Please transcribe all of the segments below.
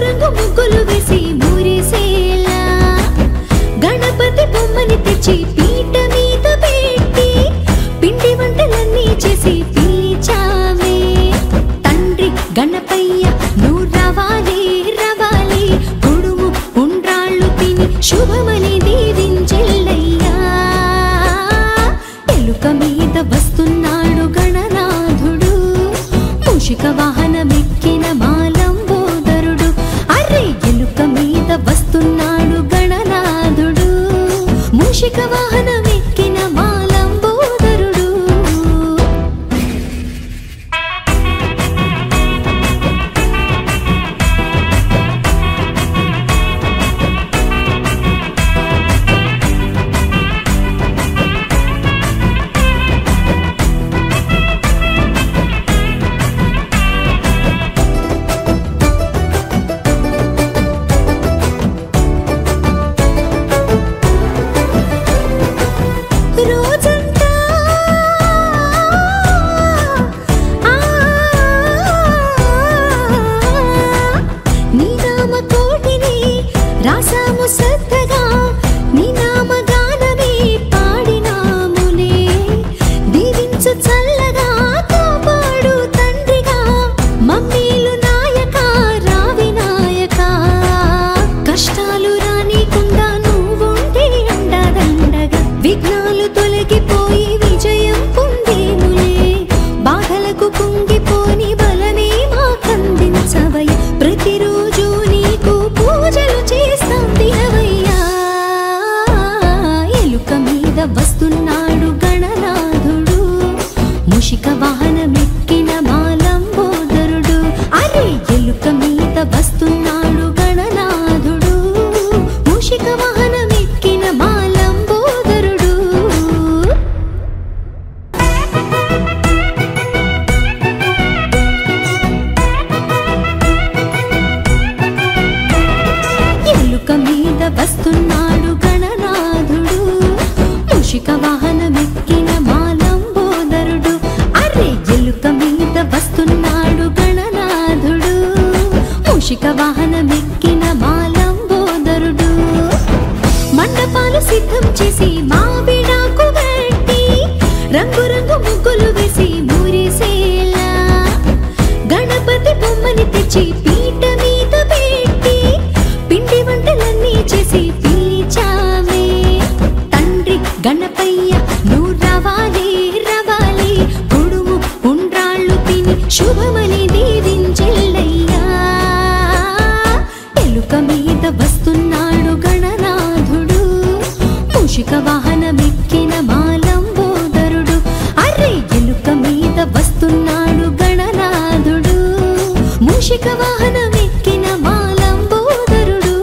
రంగు ముగ్గులు వేసి మురిసేలా గణపతి బొమ్మని తెచ్చి పీట మీద పెట్టి పిండి వంటలన్నీ చేసి పిలిచామే తండ్రి గణపయ్య నువ్వు రవాలి రవాలి గుడుము ఉండ్రాళ్ళు తిని శుభమని దీవించెల్లయ్యా ఎలుక మీద వస్తున్నాడు గణనాథుడు మూషిక వాహనమెక్కిన మాలంబోదరుడు అరే ఎలుక మీద వస్తున్నాడు గణనాథుడు మూషిక వాహనమెక్కిన మాలంబోదరుడు రోజంతా ఆ నీ నామ కోటిని రాసాము శ్రద్ధగా నీ నామ గానమే పాడినాములే దీవించు చల్లగా కాపాడు తండ్రిగా మమ్మీలు నాయక రావి నాయక కష్టాలు రానికుండా నువ్వుంటే అండదండగా విఘ్నాలు తొలగిపోయి విజయం పొందేములే బాధలకు కుంగిపోని బలమే మాకందించవయ్య ప్రతిరోజు నీకు పూజలు చేస్తాం దినవయ్యా ఎలుక మీద వస్తున్నాడు గణనాథుడు ముషిక వాహనమెక్కిన మాలంబోదరుడు అరే ఎలుక మీద వస్తున్నాడు గణనాథుడు ముషిక వాహనమెక్కిన మాలంబోదరుడు ఎలుక మీద వస్తున్నాడు గణనాథుడు ముషిక వాహనమెక్కిన మాలంబోదరుడు అరే ఎలుక మీద వస్తున్నాడు గణనాథుడు ముషిక వాహనమెక్కిన మాలంబోదరుడు మండపాలు సిద్ధం చేసి మావిడాకు గట్టి రంగురంగు ముగ్గులు వేసి మురిసేలా గణపతి బొమ్మని తెచ్చి పీట మీద పెట్టి పిండి వంటలన్నీ చేసి పిలిచామే తండ్రి గణపయ్య నువ్వు రవాలి రవాలి గుడుము ఉండ్రాళ్ళు తిని శుభమని దీవించెల్లయ్యా ఎలుక మీద వస్తున్నాడు గణనాథుడు మూషిక వాహనమెక్కిన మాలంబోదరుడు అరే ఎలుక మీద వస్తున్నాడు గణనాథుడు మూషిక వాహనమెక్కిన మాలంబోదరుడు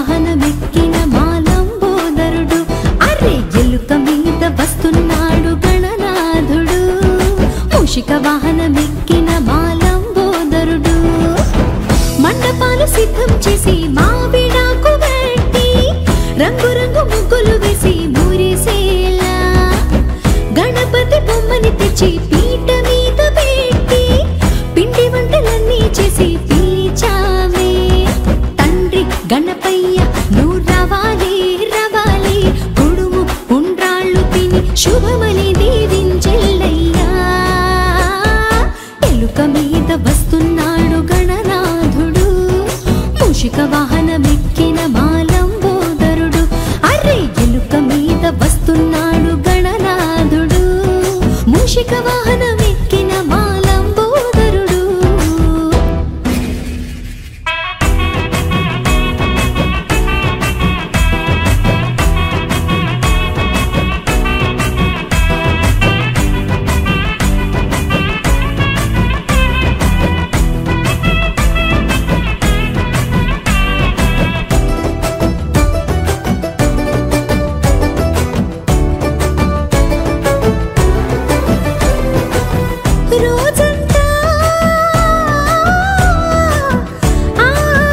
వాహనమెక్కిన మాలంబోదరుడు అరే ఎలుక మీద వస్తున్నాడు గణనాథుడు మూషిక వాహనమెక్కిన మాలంబోదరుడు మండపాలు సిద్ధం చేసి మావిడాకు పెట్టి రంగు రంగు ముగ్గులు వేసి మురిసేలా గణపతి బొమ్మని తెచ్చి పీట మీద పెట్టి పిండి వంటలన్నీ చేసి పిలిచామే తండ్రి గణపయ్య నువ్వు రవాలి రవాలి కుడుము ఉండ్రాళ్ళు తిని శుభమని దీవించెల్లయ్యా ఎలుక మీద వస్తున్నాడు గణనాథుడు మూషిక వాహనమెక్కిన మాలంబోదరుడు అరే ఎలుక మీద వస్తున్నాడు గణనాథుడు మూషిక వాహనమెక్కిన మాలంబోదరుడు రోజంతా ఆ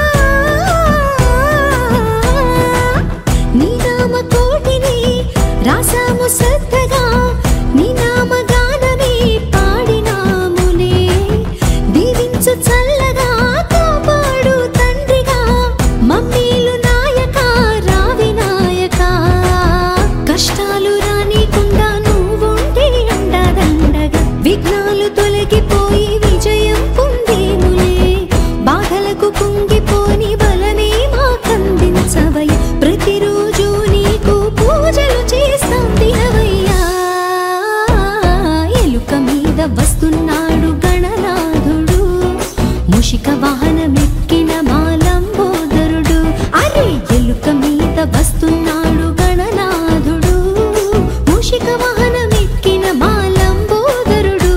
నీ నామ కోటిని రాసాము శ్రద్ధగా నీ నామ గానమే పాడినాములే దీవించు చల్లగా కాపాడు తండ్రిగా మమ్మీలు నాయక రావి నాయక కష్టాలు రానికుండా నువ్వుంటే అండదండగా విఘ్నాలు తొలగిపోయి విజయం పొందేములే బాధలకు కుంగిపోని బలమే మాకందించవయ్య ప్రతిరోజు నీకు పూజలు చేస్తాం దినవయ్యా ఎలుక మీద వస్తున్నాడు గణనాథుడు ముషిక వాహనమెక్కిన మాలంబోదరుడు అరే ఎలుక మీద వస్తున్నాడు గణనాథుడు ముషిక వాహనమెక్కిన మాలంబోదరుడు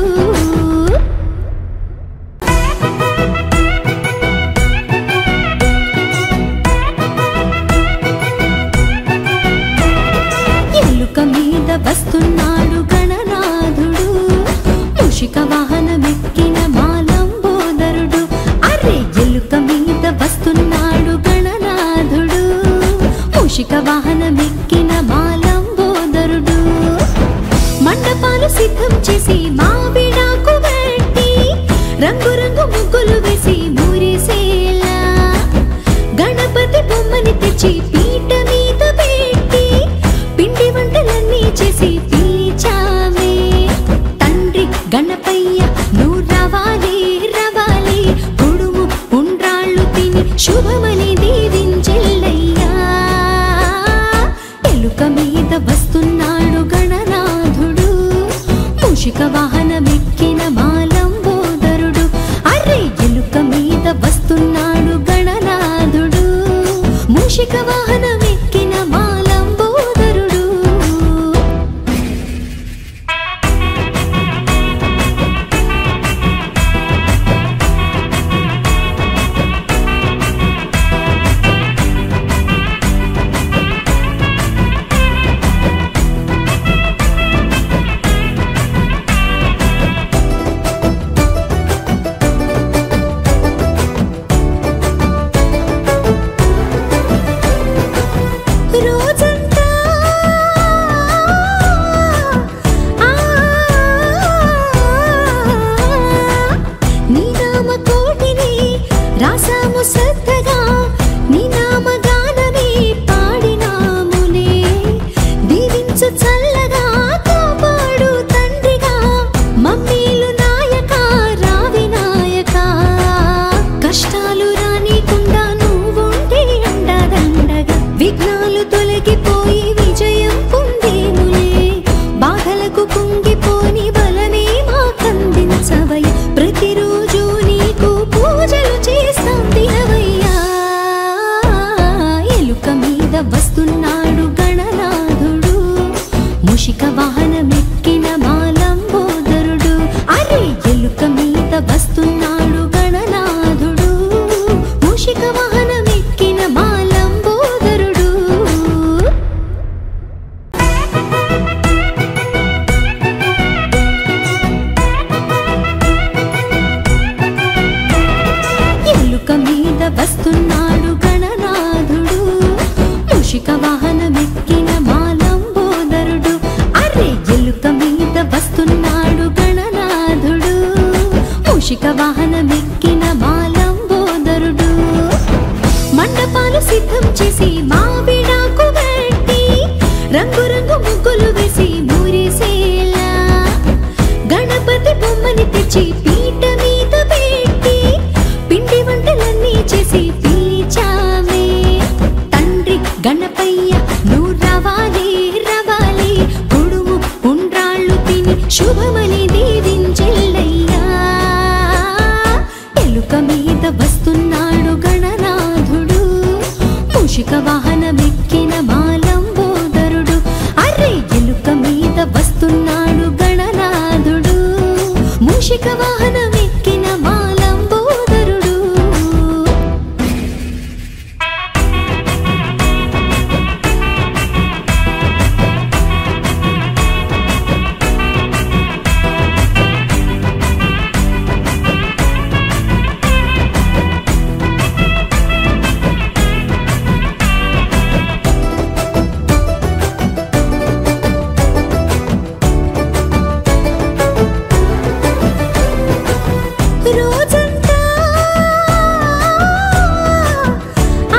ఎలుక మీద వస్తున్నాడు గణనాథుడు మూషిక వాహనమెక్కిన మాలంబోదరుడు అరే ఎలుక మీద వస్తున్నాడు గణనాథుడు మూషిక వాహనమెక్కిన మాలంబోదరుడు మండపాలు సిద్ధం చేసి మావిడాకు పెట్టి రంగు రంగు ముగ్గులు వేసి మురిసేలా గణపతి బొమ్మని తెచ్చి పీట మీద పెట్టి పిండి వంటలన్నీ చేసి పిలిచామే తండ్రి గణపయ్య నువ్వు రవాలి రవాలి కుడుము ఉండ్రాళ్ళు తిని శుభమని దీవించెల్లయ్యా ఎలుక మీద వస్తున్నాడు గణనాథుడు మూషిక వాహనమెక్కిన మాలంబోదరుడు అరే ఎలుక మీద వస్తున్నాడు గణనాథుడు మూషిక వాహనమెక్కిన మాలంబోదరుడు రోజంతా ఆ నీ నామ కోటిని రాసాము శ్రద్ధగా నీ నామ గానమే పాడినాములే దీవించు చల్లగా కాపాడు తండ్రిగా మమ్మీలు నాయక రావి నాయక కష్టాలు రానికుండా నువ్వుంటే అండదండగా విఘ్నాలు తొలగిపోయి విజయం పొందేములే బాధలకు కుంగిపోని బలమే మాకందించవయ్య ప్రతిరోజు నీకు పూజలు చేస్తాం దినవయ్యా ఎలుక మీద వస్తున్నాడు గణనాథుడు ముషిక వాహనమెక్కిన మాలంబోదరుడు అరే ఎలుక మీద వస్తున్నాడు గణనాథుడు మూషిక వాహనమెక్కిన మాలంబోదరుడు సిద్ధం చేసి మావిడాకు గట్టి రంగు రంగు ముగ్గులు వేసి మురిసేలా గణపతి బొమ్మని తెచ్చి పీట మీద పెట్టి పిండి వంటలన్నీ చేసి పిలిచామే తండ్రి గణపయ్య నువ్వు రవాలి రవాలి కుడుము ఉండ్రాళ్ళు తిని శుభమని దీవించెల్లయ్యా ఎలుక మీద వస్తున్నాడు గణనాథుడు మూషిక వాహనమెక్కిన మాలంబోదరుడు అరే ఎలుక మీద వస్తున్నాడు గణనాథుడు మూషిక వాహనమెక్కిన మాలంబోదరుడు రోజంతా ఆ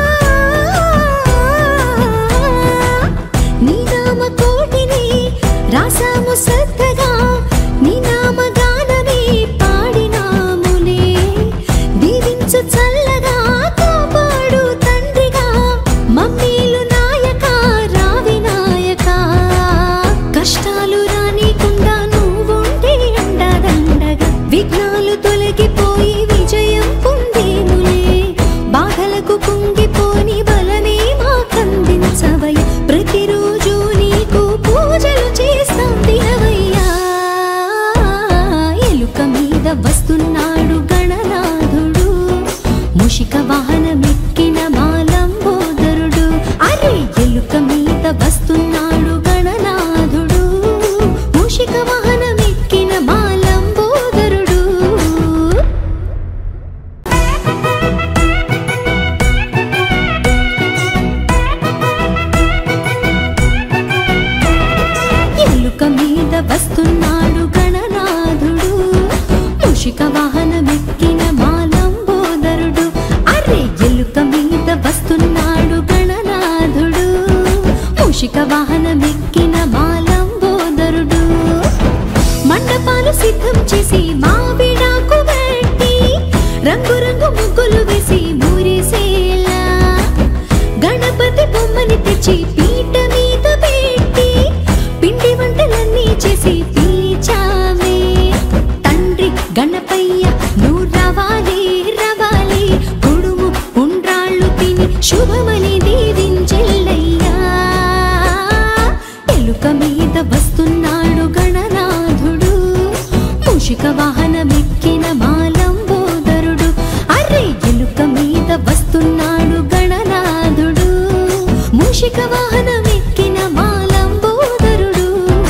నీ నామ కోటిని రాసాము శ్రద్ధగా నీ నామ గానమే పాడినాములే దీవించు చల్లగా కాపాడు తండ్రిగా మమ్మీలు నాయక రావి నాయక కష్టాలు రానికుండా నువ్వుంటే అండదండగా విఘ్నాలు తొలగిపోయి విజయం పొందేములే బాధలకు కుంగిపోని బలమే మాకందించవయ్య ప్రతిరోజు నీకు పూజలు చేస్తాం దినవయ్యా ఎలుక మీద వస్తున్నాడు గణనాథుడు ముషిక వాహనమెక్కిన మాలంబోదరుడు అరే ఎలుక మీద వస్తున్నాడు గణనాథుడు ముషిక వాహనమెక్కిన మాలంబోదరుడు ఎలుక మీద వస్తున్నాడు గణనాథుడు ముషిక వాహనమెక్కిన మాలంబోదరుడు అరే ఎలుక మీద వస్తున్నాడు గణనాథుడు ముషిక వాహనమెక్కిన మాలంబోదరుడు మండపాలు సిద్ధం చేసి మావిడాకు గట్టి రంగు రంగు ముగ్గులు వేసి మురిసేలా గణపతి బొమ్మని తెచ్చి పీట మీద పెట్టి పిండి వంటలన్నీ చేసి పిలిచామే తండ్రి గణపయ్య నువ్వు రవాలి రవాలి కుడుము ఉండ్రాళ్ళు తిని శుభమని దీవించెల్లయ్యా ఎలుక మీద వస్తున్నాడు గణనాథుడు మూషిక వాహనమెక్కిన మాలంబోదరుడు అరే ఎలుక మీద వస్తున్నాడు గణనాథుడు మూషిక వాహనమెక్కిన మాలంబోదరుడు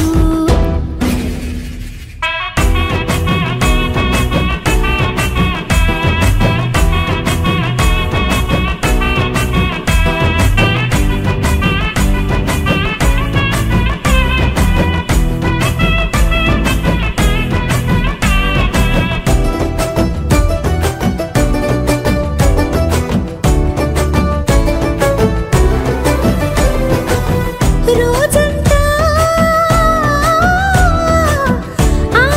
రోజంతా ఆ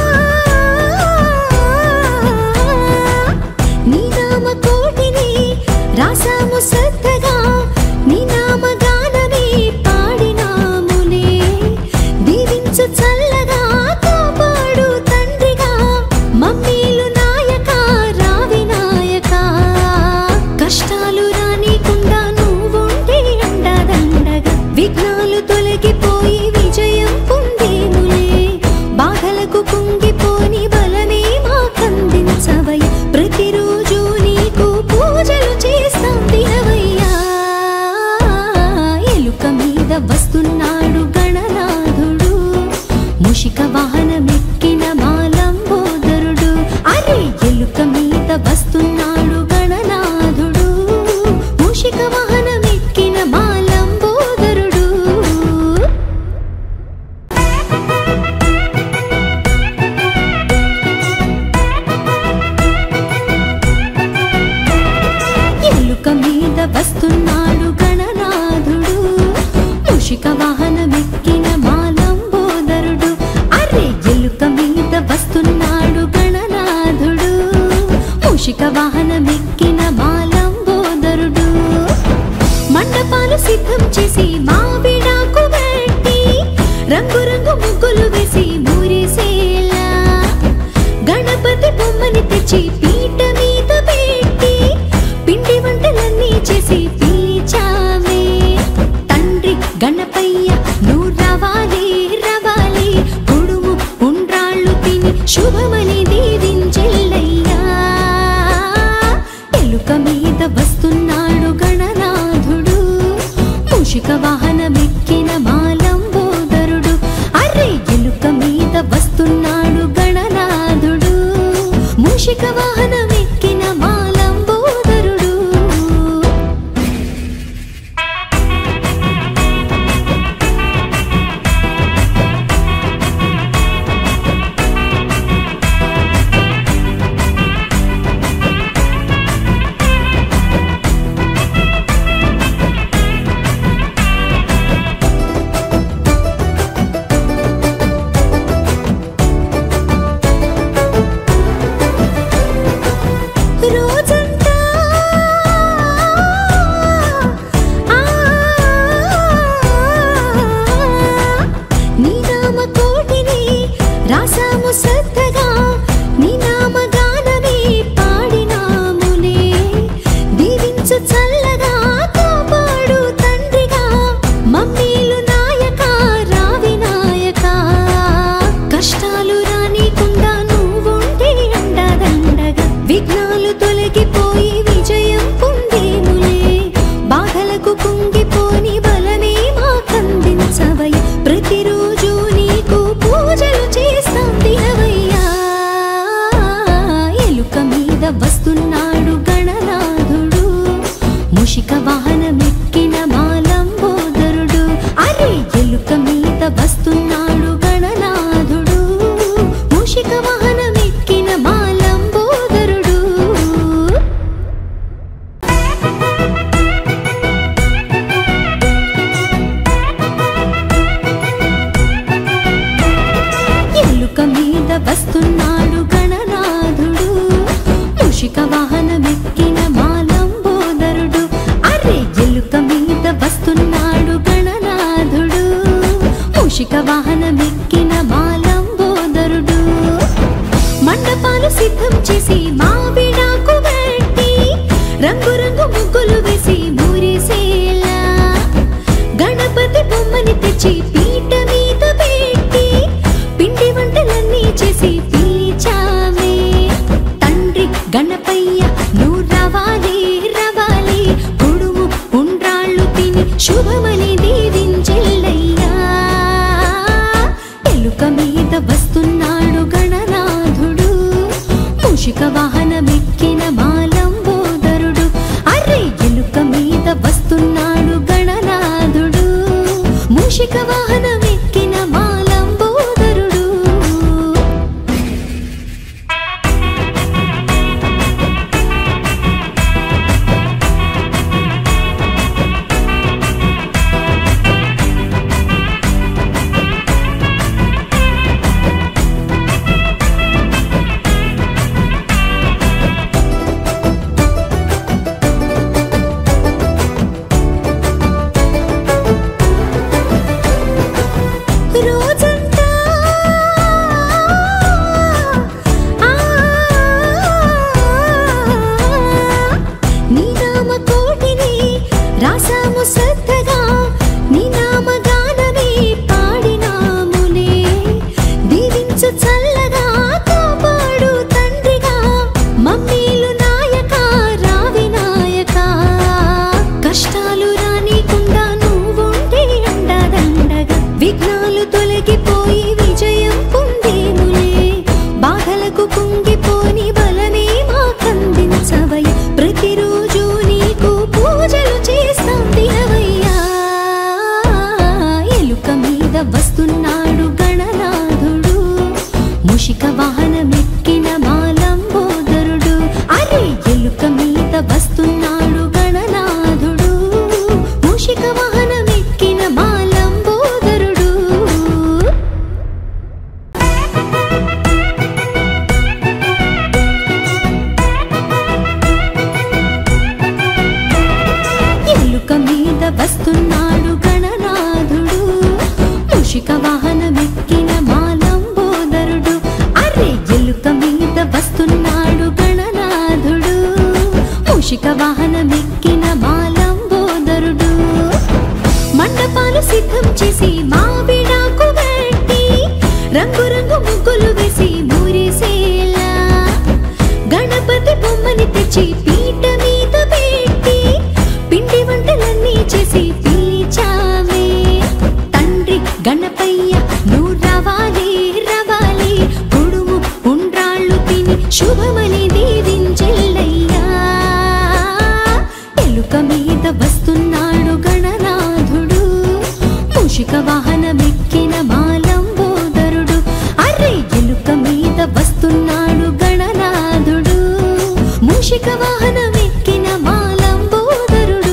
నీ నామ కోటిని రాసాము శ్రద్ధగా నీ నామ గానమే పాడినాములే దీవించు చల్లగా కాపాడు తండ్రిగా మమ్మీలు నాయక రావి నాయక కష్టాలు రానికుండా నువ్వుంటే అండదండగా విఘ్నాలు తొలగిపోయి విజయం పొందేములే బాధలకు కుంగిపోని బలమే మాకందించవయ్య ప్రతిరోజు నీకు పూజలు చేస్తాం దినవయ్యా ఎలుక మీద వస్తున్నాడు గణనాథుడు ముషిక వాహనమెక్కిన మాలంబోదరుడు అరే ఎలుక మీద వస్తున్నాడు గణనాథుడు మూషిక వాహనమెక్కిన మాలంబోదరుడు ఎలుక మీద వస్తున్న మూషిక వాహనమెక్కిన మాలంబోదరుడు అరే ఎలుక మీద వస్తున్నాడు గణనాథుడు మూషిక వాహనమెక్కిన మాలంబోదరుడు మండపాలు సిద్ధం చేసి మావిడాకు పెట్టి రంగురంగు ముగ్గులు వేసి మురిసేలా గణపతి బొమ్మని తెచ్చి పీట మీద పెట్టి పిండి వంటలన్నీ చేసి పీచామే తండ్రి గణపయ్య నువ్వు రవాలి రవాలి కుడుము ఉండ్రాళ్ళు తిని శుభమని దీవించెల్లయ్యా ఎలుక మీద వస్తున్నాడు గణనాథుడు మూషిక వాహనమెక్కిన మాలంబోదరుడు అరే ఎలుక మీద వస్తున్నాడు గణనాథుడు మూషిక వాహనమెక్కిన మాలంబోదరుడు రోజంతా ఆ నీ నామ కోటిని రాసాము శ్రద్ధగా నీ నామ గానమే పాడినాములే దీవించు చల్లగా కాపాడు తండ్రిగా మమ్మీలు నాయక రావి నాయక కష్టాలు రానికుండా నువ్వుంటే అండదండగా విఘ్నాలు తొలగిపోయి విజయం పొందేములే బాధలకు కుంగిపోని బలమే మాకందించవయ్య ప్రతిరోజు నీకు పూజలు చేస్తాం దినవయ్యా ఎలుక మీద వస్తున్నాడు గణనాథుడు ముషిక వాహనమెక్కిన మాలంబోదరుడు అరే ఎలుక మీద వస్తున్నాడు గణనాథుడు ముషిక వాహనమెక్కిన మాలంబోదరుడు ఎలుక మీద వస్తున్నాడు గణనాథుడు మూషిక వాహనమెక్కిన మాలంబోదరుడు అరే ఎలుక మీద వస్తున్నాడు గణనాథుడు మూషిక వాహనమెక్కిన మాలంబోదరుడు మండపాలు సిద్ధం చేసి మావిడాకు పెట్టి రంగురంగు ముగ్గులు వేసి మురిసేలా గణపతి బొమ్మని తెచ్చి పీట మీద పెట్టి పిండి వంటలన్నీ చేసి పీచామే తండ్రి గణపయ్య నువ్వు రవాలి రవాలి కుడుము ఉండ్రాళ్ళు తిని శుభమని దీవించెల్లయ్యా ఎలుక మీద వస్తున్నాడు గణనాథుడు మూషిక వాహనమెక్కిన మాలంబోదరుడు అరే ఎలుక మీద వస్తున్నాడు గణనాథుడు మూషిక వాహనమెక్కిన మాలంబోదరుడు రోజంతా ఆ నీ నామ కోటిని రాసాము శ్రద్ధగా నీ నామ గానమే పాడినాములే దీవించు చల్లగా కాపాడు తండ్రిగా మమ్మీలు నాయక రావి నాయక కష్టాలు రానికుండా నువ్వుంటే అండదండగా విఘ్నాలు తొలగిపోయి విజయం పొందేములే బాధలకు కుంగిపోని బలమే మాకందించవయ్య ప్రతిరోజు నీకు పూజలు చేస్తాం దినవయ్యా వస్తున్నాడు గణనాథుడు మూషిక వాహనమెక్కిన మాలంబోదరుడు అరే ఎలుక మీద వస్తున్నాడు గణనాథుడు మూషిక వాహనమెక్కిన మాలంబోదరుడు మండపాలు సిద్ధం చేసి మావిడాకు గట్టి రంగురంగు ముగ్గులు వేసి మురిసేలా గణపతి బొమ్మని తెచ్చి పీట మీద పెట్టి పిండి వంటలన్నీ చేసి పిలిచామే తండ్రి గణపయ్య నువ్వు రవాలి రవాలి పొడుము ఉండ్రాళ్ళు తిని శుభమని దీవించెల్లయ్యా ఎలుక మీద వస్తున్నాడు గణనాథుడు మూషిక వాహనమెక్కిన మాలంబోదరుడు అరే ఎలుక మీద వస్తున్నాడు గణనాథుడు మూషిక వాహనమెక్కిన మాలంబోదరుడు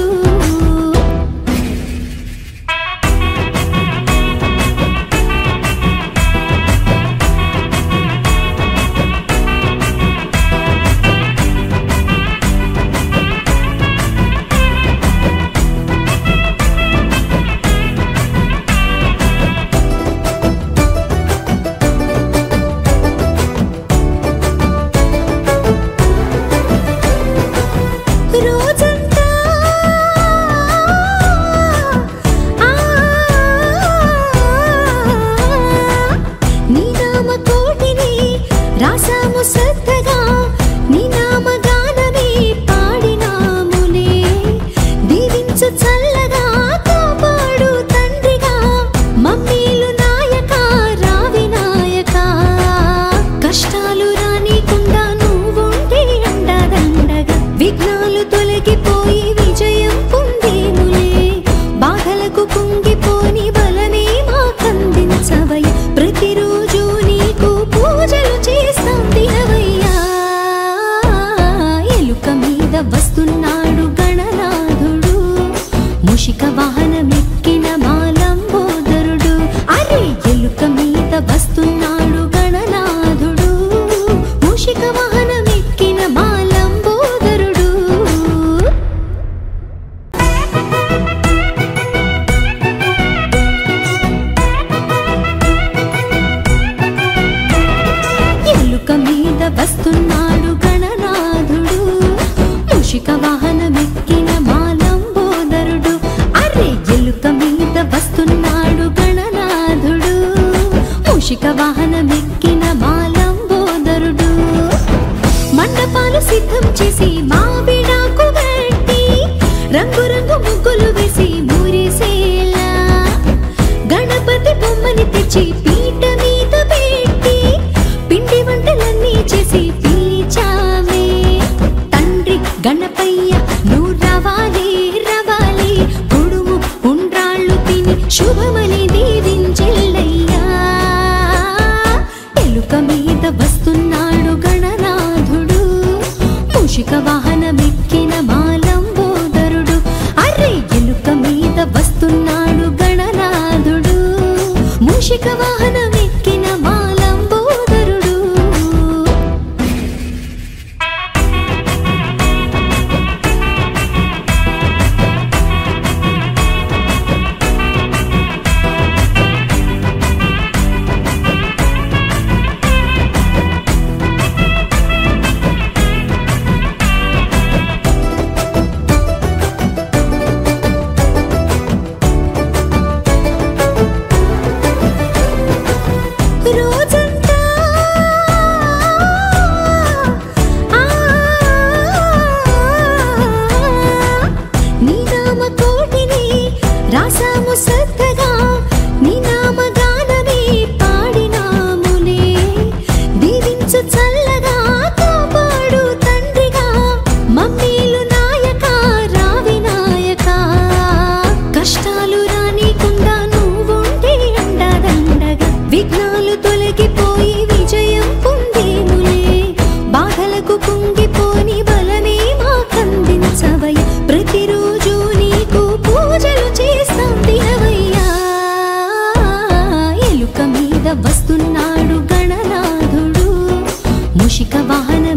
రోజంతా ఆ నీ నామ కోటిని రాసాము శ్రద్ధగా నీ నామ గానమే పాడినాములే దీవించు చల్లగా కాపాడు తండ్రిగా మమ్మీలు నాయక రావి నాయక కష్టాలు రానికుండా నువ్వుంటే అండదండగా విఘ్నాలు తొలగిపోయి విజయం పొందేములే బాధలకు కుంగిపోని బలమే మాకందించవయ్య ప్రతిరోజు నీకు పూజలు చేస్తాం దినవయ్యా ఎలుక మీద వస్తున్నాడు గణనాథుడు ముషిక వాహనమెక్కిన మాలంబోదరుడు అరే ఎలుక మీద వస్తున్నాడు గణనాథుడు ముషిక వాహనమెక్కిన మాలంబోదరుడు ఎలుక మీద వస్తున్నాడు గణనాథుడు మూషిక వాహనమెక్కిన మాలంబోదరుడు అరే ఎలుక మీద వస్తున్నాడు గణనాథుడు మూషిక వాహనమెక్కిన మాలంబోదరుడు మండపాలు సిద్ధం చేసి మావిడాకు గట్టి రంగురంగు ముగ్గులు వేసి మురిసేలా గణపతి బొమ్మని తెచ్చి పీట మీద పెట్టి పిండి వంటలన్నీ చేసి పిలిచామే తండ్రి గణపయ్య నువ్వు రవాలి రవాలి పొడుము ఉండ్రాళ్ళు తిని శుభమని దీవించెల్లయ్యా ఎలుక మీద వస్తున్నాడు గణనాథుడు మూషిక వాహనమెక్కిన మాలంబోదరుడు అరే ఎలుక మీద వస్తున్నాడు గణనాథుడు మూషిక వాహనమెక్కిన మాలంబోదరుడు రోజంతా ఆ నీ నామ కోటిని రాసాము శ్రద్ధగా నీ నామ గానమే పాడినాములే దీవించు చల్లగా కాపాడు తండ్రిగా మమ్మీలు నాయక రావి నాయక కష్టాలు రానికుండా నువ్వుంటే అండదండగా విఘ్నాలు తొలగిపోయి విజయం పొందేములే బాధలకు కుంగిపోని బలమే మాకందించవయ్య ప్రతిరోజు నీకు పూజలు చేస్తాం దినవయ్యా ఎలుక మీద వస్తున్నాడు గణనాథుడు ముషిక వాహన